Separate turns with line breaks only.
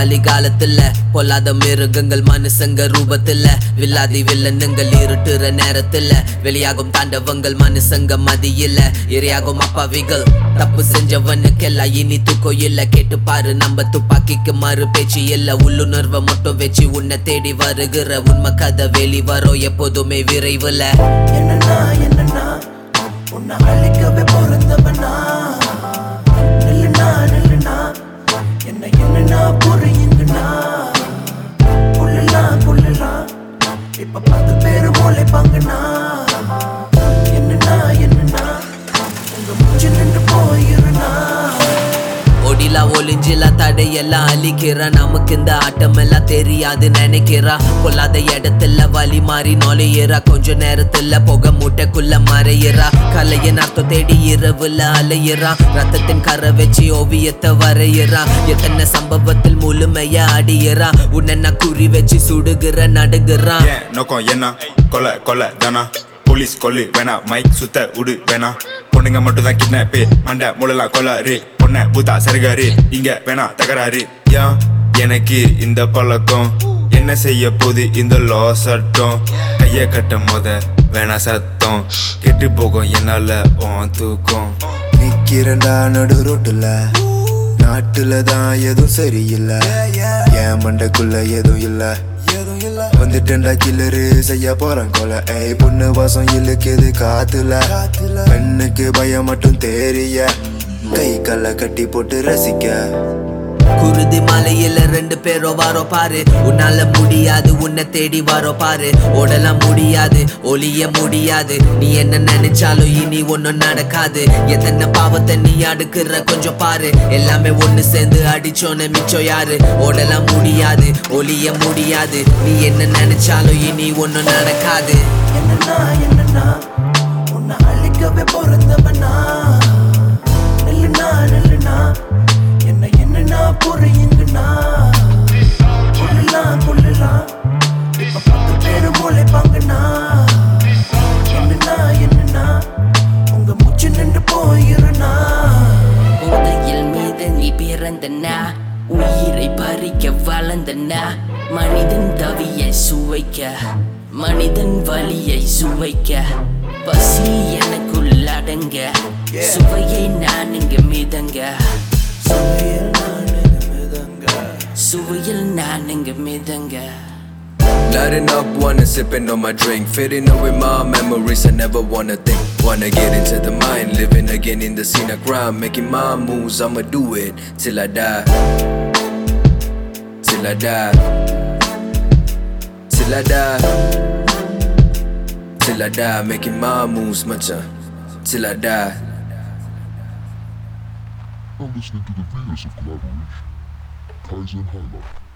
கலி காலத்துல பொல்லாத மிருகங்கள் மனுஷங்க ரூபத்துல வில்லாதி வில்லனுங்கள் இருட்டுற நேரத்துல வெளியாகும் தாண்டவங்கள் மனுஷங்க மதியில இரையாகும் அப்பாவிகள் தப்பு செஞ்சவனுக்கெல்லாம் இனி தூக்கம் இல்ல கேட்டு பாரு நம்ம துப்பாக்கிக்கு மறு பேச்சு இல்ல உள்ளுணர்வை மட்டும் வச்சு உன்னை தேடி வருகிற உண்மை கதை வெளி வரும் எப்போதுமே விரைவுல
என்னன்னா என்னன்னா உன்னை அழிக்கவே பிறந்தவனா நில்லுனா நில்லுனா என்ன என்னன்னா புரியுங்கண்ணா கொள்ளலாம் கொள்ளலாம் இப்ப பத்து பேரு முளைப்பாங்கண்ணா என்னன்னா என்னன்னா உங்க மூச்சு நின்று போயிருண்ணா
ஒடிலா ஒளிஞ்சிலா தடையெல்லாம் அழிக்கிறா நமக்கு இந்த ஆட்டம் எல்லாம் தெரியாது நினைக்கிறா கொல்லாத இடத்துல வலி மாறி நுழையிறா கொஞ்ச நேரத்துல புகை மூட்டைக்குள்ள மறையிறா கலையின் அர்த்தம் தேடி இரவுல அலையிறா ரத்தத்தின் கரை வச்சு ஓவியத்தை வரையிறா எத்தனை சம்பவத்தில் முழுமைய அடியிறா உன்னை நான் குறி வச்சு சுடுகிற நடுகிறான்
ஏன் நோக்கம் என்ன கொலை கொலை தானா போலீஸ் கொல்லு வேணா மைக் சுத்த உடு வேணா பொண்ணுங்க மட்டும் தான் கிட்னாப்பு மண்டை முழலாம் கொலாரு பொண்ணை பூத்தா சருகாரு இங்க வேணா தகராறு ஏன் எனக்கு இந்த பழக்கம் என்ன செய்ய போது இந்த லோ சட்டம் கைய கட்டும் போத வேணா சத்தம் கெட்டு போகும் என்னால உன் தூக்கம்
நிக்கிறண்டா நடு ரோட்டுல நாட்டுல தான் எதுவும் சரியில்லை என் மண்டைக்குள்ள எதுவும் இல்ல வந்துட்டேன்டா கில்லரு செய்ய போறேன் கொலை ஏய் பொண்ணு வாசம் இழுக்குது காத்துல பெண்ணுக்கு பயம் மட்டும் தெரிய கை கல்ல கட்டி போட்டு ரசிக்க
குருதி மலையில ரெண்டு பேரும் வாரோ பாரு உன்னால முடியாது உன்னை தேடி வாரோ பாரு ஓடலாம் முடியாது ஒளிய முடியாது நீ என்ன நினைச்சாலும் இனி ஒண்ணும் நடக்காது எத்தனை பாவத்தை நீ அடுக்குற கொஞ்சம் பாரு எல்லாமே ஒண்ணு சேர்ந்து அடிச்சோன்னு மிச்சம் யாரு ஓடலாம் முடியாது ஒளிய முடியாது நீ என்ன நினைச்சாலும் இனி ஒண்ணும் நடக்காது
என்னன்னா என்னன்னா உன்னை அழிக்கவே பிறந்தவனா நில்லுனா நில்லுனா என்ன என்னன்னா புரியுங்கண்ணா கொள்ளலாம் கொள்ளலாம் இப்ப பத்து பேரு முளைப்பாங்கண்ணா என்னன்னா என்னன்னா உங்க மூச்சு நின்று போயிருண்ணா
உதயில் மீது நீ பிறந்தனா உயிரை பறிக்க வளர்ந்தனா மனிதன் தவியை சுவைக்க மனிதன் வலியை சுவைக்க பசி எனக்குள் அடங்க சுவையை நான் இங்கு மிதங்க சுவையில் நான் இங்கு மிதங்க
Lighting up, wanna sipping on my drink. Fitting up with my memories, I never wanna think. Wanna get into the mind, living again in the scene of crime. Making my moves, I'ma do it till I die. Till I die. Till I die. Till I die, making my moves, macha. Till I die.
are listening to the Venus of Collaboration, Kaizen Highlight.